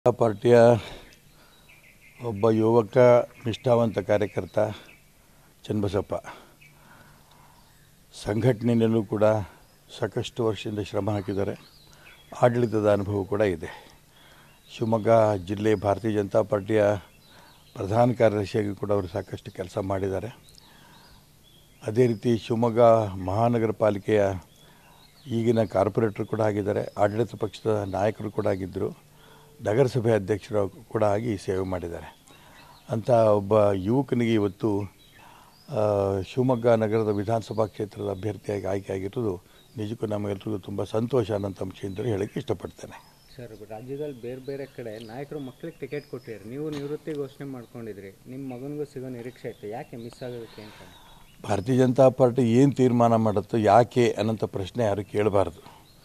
ಪಾರ್ಟಿಯ ಒಬ್ಬ ಯುವಕ ನಿಷ್ಠಾವಂತ ಕಾರ್ಯಕರ್ತ ಚನ್ನಬಸಪ್ಪ ಸಂಘಟನೆಯಲ್ಲೂ ಕೂಡ ಸಾಕಷ್ಟು ವರ್ಷದಿಂದ ಶ್ರಮ ಹಾಕಿದ್ದಾರೆ ಆಡಳಿತದ ಅನುಭವ ಕೂಡ ಇದೆ ಶಿವಮೊಗ್ಗ ಜಿಲ್ಲೆ ಭಾರತೀಯ ಜನತಾ ಪಾರ್ಟಿಯ ಪ್ರಧಾನ ಕಾರ್ಯದರ್ಶಿಯಾಗಿ ಕೂಡ ಅವರು ಸಾಕಷ್ಟು ಕೆಲಸ ಮಾಡಿದ್ದಾರೆ ಅದೇ ರೀತಿ ಶಿವಮೊಗ್ಗ ಮಹಾನಗರ ಪಾಲಿಕೆಯ ಈಗಿನ ಕಾರ್ಪೊರೇಟರ್ ಕೂಡ ಆಗಿದ್ದಾರೆ ಆಡಳಿತ ಪಕ್ಷದ ನಾಯಕರು ಕೂಡ ಆಗಿದ್ದರು ನಗರಸಭೆ ಅಧ್ಯಕ್ಷರು ಕೂಡ ಆಗಿ ಸೇವೆ ಮಾಡಿದ್ದಾರೆ ಅಂಥ ಒಬ್ಬ ಯುವಕನಿಗೆ ಇವತ್ತು ಆ, ಶಿವಮೊಗ್ಗ ನಗರದ ವಿಧಾನಸಭಾ ಕ್ಷೇತ್ರದ ಅಭ್ಯರ್ಥಿಯಾಗಿ ಆಯ್ಕೆಯಾಗಿರೋದು ನಿಜಕ್ಕೂ ನಮಗೆಲ್ಲರಿಗೂ ತುಂಬ ಸಂತೋಷ ಅನ್ನೋಂಥ ಅಂಶದಿಂದ ಹೇಳೋಕ್ಕೆ ಇಷ್ಟಪಡ್ತೇನೆ ಸರ್ ರಾಜ್ಯದಲ್ಲಿ ಬೇರೆ ಬೇರೆ ಕಡೆ ನಾಯಕರು ಮಕ್ಳಿಗೆ ಟಿಕೆಟ್ ಕೊಟ್ಟಿರಿ ನೀವು ನಿವೃತ್ತಿ ಘೋಷಣೆ ಮಾಡ್ಕೊಂಡಿದ್ರಿ ನಿಮ್ಮ ಮಗನಿಗೂ ಸಿಗೋ ನಿರೀಕ್ಷೆ ಇತ್ತು ಯಾಕೆ ಮಿಸ್ ಆಗೋದಕ್ಕೆ ಅಂತ ಭಾರತೀಯ ಜನತಾ ಪಾರ್ಟಿ ಏನು ತೀರ್ಮಾನ ಮಾಡುತ್ತೋ ಯಾಕೆ ಅನ್ನೋಂಥ ಪ್ರಶ್ನೆ ಯಾರು ಕೇಳಬಾರ್ದು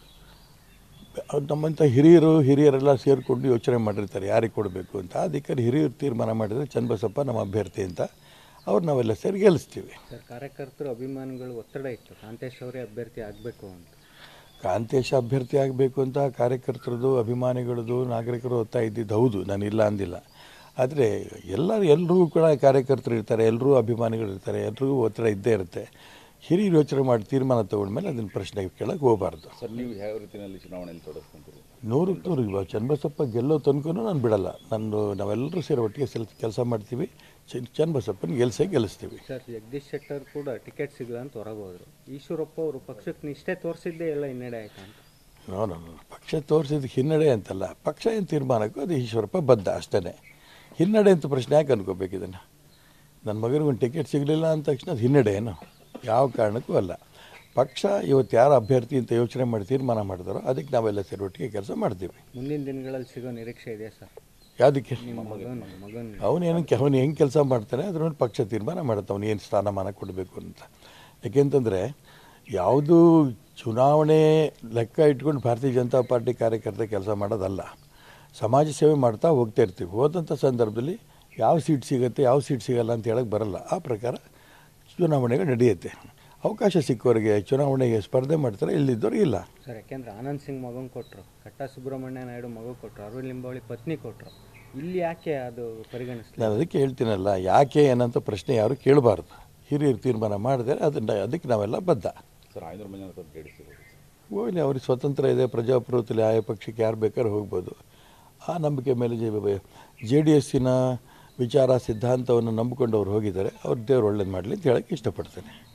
ನಮ್ಮಂಥ ಹಿರಿಯರು ಹಿರಿಯರೆಲ್ಲ ಸೇರಿಕೊಂಡು ಯೋಚನೆ ಮಾಡಿರ್ತಾರೆ ಯಾರಿಗೆ ಕೊಡಬೇಕು ಅಂತ ಅದಕ್ಕೆ ಹಿರಿಯರು ತೀರ್ಮಾನ ಮಾಡಿದರೆ ಚನ್ನಬಸಪ್ಪ ನಮ್ಮ ಅಭ್ಯರ್ಥಿ ಅಂತ ಅವ್ರು ನಾವೆಲ್ಲ ಸೇರಿ ಗೆಲ್ಲಿಸ್ತೀವಿ ಸರ್ ಕಾರ್ಯಕರ್ತರು ಅಭಿಮಾನಿಗಳು ಒತ್ತಡ ಇತ್ತು ಕಾಂತೇಶ್ ಅವರೇ ಅಭ್ಯರ್ಥಿ ಆಗಬೇಕು ಅಂತ ಕಾಂತೇಶ ಅಭ್ಯರ್ಥಿ ಆಗಬೇಕು ಅಂತ ಕಾರ್ಯಕರ್ತರದು ಅಭಿಮಾನಿಗಳದು ನಾಗರಿಕರು ಒತ್ತಾಯ ಇದ್ದಿದ್ದು ಹೌದು ನಾನು ಇಲ್ಲ ಅಂದಿಲ್ಲ ಆದರೆ ಎಲ್ಲರೂ ಎಲ್ಲರೂ ಕೂಡ ಕಾರ್ಯಕರ್ತರು ಇರ್ತಾರೆ ಎಲ್ಲರೂ ಅಭಿಮಾನಿಗಳು ಇರ್ತಾರೆ ಎಲ್ರಿಗೂ ಒತ್ತಡ ಇದ್ದೇ ಇರುತ್ತೆ ಹಿರಿಯರು ಯೋಚನೆ ಮಾಡಿ ತೀರ್ಮಾನ ತಗೊಂಡ್ಮೇಲೆ ಅದನ್ನು ಪ್ರಶ್ನೆ ಕೇಳಕ್ಕೆ ಹೋಗಬಾರ್ದು ಸರ್ ನೀವು ಯಾವ ರೀತಿಯಲ್ಲಿ ಚುನಾವಣೆಯಲ್ಲಿ ತೊಡಸ್ಕೊಂತೀರಿ ನೂರಕ್ಕೆ ನೂರು ಇವಾಗ ಚನ್ನಬಸಪ್ಪ ಗೆಲ್ಲೋ ತನಕ ನಾನು ಬಿಡಲ್ಲ ನಾನು ನಾವೆಲ್ಲರೂ ಸೇರಿ ಒಟ್ಟಿಗೆ ಸೆಲ್ ಕೆಲಸ ಮಾಡ್ತೀವಿ ಚನ್ ಚನ್ನಬಸಪ್ಪನ ಗೆಲ್ಸೇ ಗೆಲ್ಲಿಸ್ತೀವಿ ಸರ್ ಜಗದೀಶ್ ಶೆಟ್ಟರ್ ಕೂಡ ಟಿಕೆಟ್ ಸಿಗಲ್ಲ ಅಂತ ಹೊರಗೆ ಹೋದ್ರು ಈಶ್ವರಪ್ಪ ಅವರು ಪಕ್ಷಕ್ಕೆ ನಿಷ್ಠೆ ತೋರಿಸಿದ್ದೇ ಎಲ್ಲ ಹಿನ್ನಡೆ ಆಯ್ತು ಅಂತ ನೋ ನೋ ನೋ. ಪಕ್ಷ ತೋರಿಸಿದ ಹಿನ್ನಡೆ ಅಂತಲ್ಲ ಪಕ್ಷ ಏನು ತೀರ್ಮಾನಕ್ಕೂ ಅದು ಈಶ್ವರಪ್ಪ ಬದ್ಧ ಅಷ್ಟೇ ಹಿನ್ನಡೆ ಅಂತ ಪ್ರಶ್ನೆ ಯಾಕೆ ಅನ್ಕೋಬೇಕು ಇದನ್ನು ನನ್ನ ಮಗನಿಗೆ ಒಂದು ಟಿಕೆಟ್ ಸಿಗಲಿಲ್ಲ ಅಂದ ತಕ್ಷಣ ಅದು ಹಿನ್ನಡೆ ಏನು ಯಾವ ಕಾರಣಕ್ಕೂ ಅಲ್ಲ ಪಕ್ಷ ಇವತ್ತು ಯಾರು ಅಭ್ಯರ್ಥಿ ಅಂತ ಯೋಚನೆ ಮಾಡಿ ತೀರ್ಮಾನ ಮಾಡಿದಾರೋ ಅದಕ್ಕೆ ನಾವೆಲ್ಲ ಸೇರಿ ಒಟ್ಟಿಗೆ ಕೆಲಸ ಮಾಡ್ತೀವಿ ಮುಂದಿನ ದಿನಗಳಲ್ಲಿ ಸಿಗೋ ನಿರೀಕ್ಷೆ ಇದೆ ಸರ್ ಯಾವುದಕ್ಕೆ ನಿಮ್ಮ ಮಗನ ಮಗನ ಅವನೇನು ಅವನು ಹೆಂಗೆ ಕೆಲಸ ಮಾಡ್ತಾನೆ ಅದ್ರ ಮೇಲೆ ಪಕ್ಷ ತೀರ್ಮಾನ ಮಾಡುತ್ತೆ ಅವನು ಏನು ಸ್ಥಾನಮಾನ ಕೊಡಬೇಕು ಅಂತ ಯಾಕೆಂತಂದರೆ ಯಾವುದು ಚುನಾವಣೆ ಲೆಕ್ಕ ಇಟ್ಕೊಂಡು ಭಾರತೀಯ ಜನತಾ ಪಾರ್ಟಿ ಕಾರ್ಯಕರ್ತ ಕೆಲಸ ಮಾಡೋದಲ್ಲ ಸಮಾಜ ಸೇವೆ ಮಾಡ್ತಾ ಹೋಗ್ತಾ ಇರ್ತೀವಿ ಹೋದಂಥ ಸಂದರ್ಭದಲ್ಲಿ ಯಾವ ಸೀಟ್ ಸಿಗುತ್ತೆ ಯಾವ ಸೀಟ್ ಸಿಗಲ್ಲ ಅಂತ ಹೇಳಕ್ಕೆ ಬರಲ್ಲ ಆ ಪ್ರಕಾರ ಚುನಾವಣೆಗಳು ನಡೆಯುತ್ತೆ ಅವಕಾಶ ಸಿಕ್ಕವರಿಗೆ ಚುನಾವಣೆಗೆ ಸ್ಪರ್ಧೆ ಮಾಡ್ತಾರೆ ಇಲ್ಲಿದ್ದವ್ರಿಗೆ ಇಲ್ಲ ಸರ್ ಯಾಕೆಂದ್ರೆ ಆನಂದ್ ಸಿಂಗ್ ಮಗನ್ ಕೊಟ್ಟರು ಕಟ್ಟ ಸುಬ್ರಹ್ಮಣ್ಯ ನಾಯ್ಡು ಮಗ ಕೊಟ್ಟರು ಅರವಿಂದ್ ಲಿಂಬಾವಳಿ ಪತ್ನಿ ಕೊಟ್ಟರು ಇಲ್ಲಿ ಯಾಕೆ ಅದು ಪರಿಗಣಿಸ್ಲಿಲ್ಲ ನಾನು ಅದಕ್ಕೆ ಹೇಳ್ತೀನಲ್ಲ ಯಾಕೆ ಏನಂತ ಪ್ರಶ್ನೆ ಯಾರು ಕೇಳಬಾರ್ದು ಹಿರಿಯರು ತೀರ್ಮಾನ ಮಾಡಿದರೆ ಅದನ್ನು ಅದಕ್ಕೆ ನಾವೆಲ್ಲ ಬದ್ಧ ಸರ್ ಆಯ್ನೂರು ಮಂಜುನಾಥ್ ಅವ್ರು ಜೆ ಡಿ ಸಿ ಹೋಗಲಿ ಅವ್ರಿಗೆ ಸ್ವತಂತ್ರ ಇದೆ ಪ್ರಜಾಪ್ರಭುತ್ವದಲ್ಲಿ ಆಯಾ ಪಕ್ಷಕ್ಕೆ ಯಾರು ಬೇಕಾದ್ರೂ ಹೋಗ್ಬೋದು ಆ ನಂಬಿಕೆ ಮೇಲೆ ಜೆ ಡಿ ಎಸ್ಸಿನ ವಿಚಾರ ಸಿದ್ಧಾಂತವನ್ನು ನಂಬಿಕೊಂಡು ಅವ್ರು ಹೋಗಿದ್ದಾರೆ ಅವ್ರು ದೇವ್ರು ಒಳ್ಳೇದು ಮಾಡಲಿ ಅಂತ ಹೇಳಕ್ಕೆ ಇಷ್ಟಪಡ್ತೇನೆ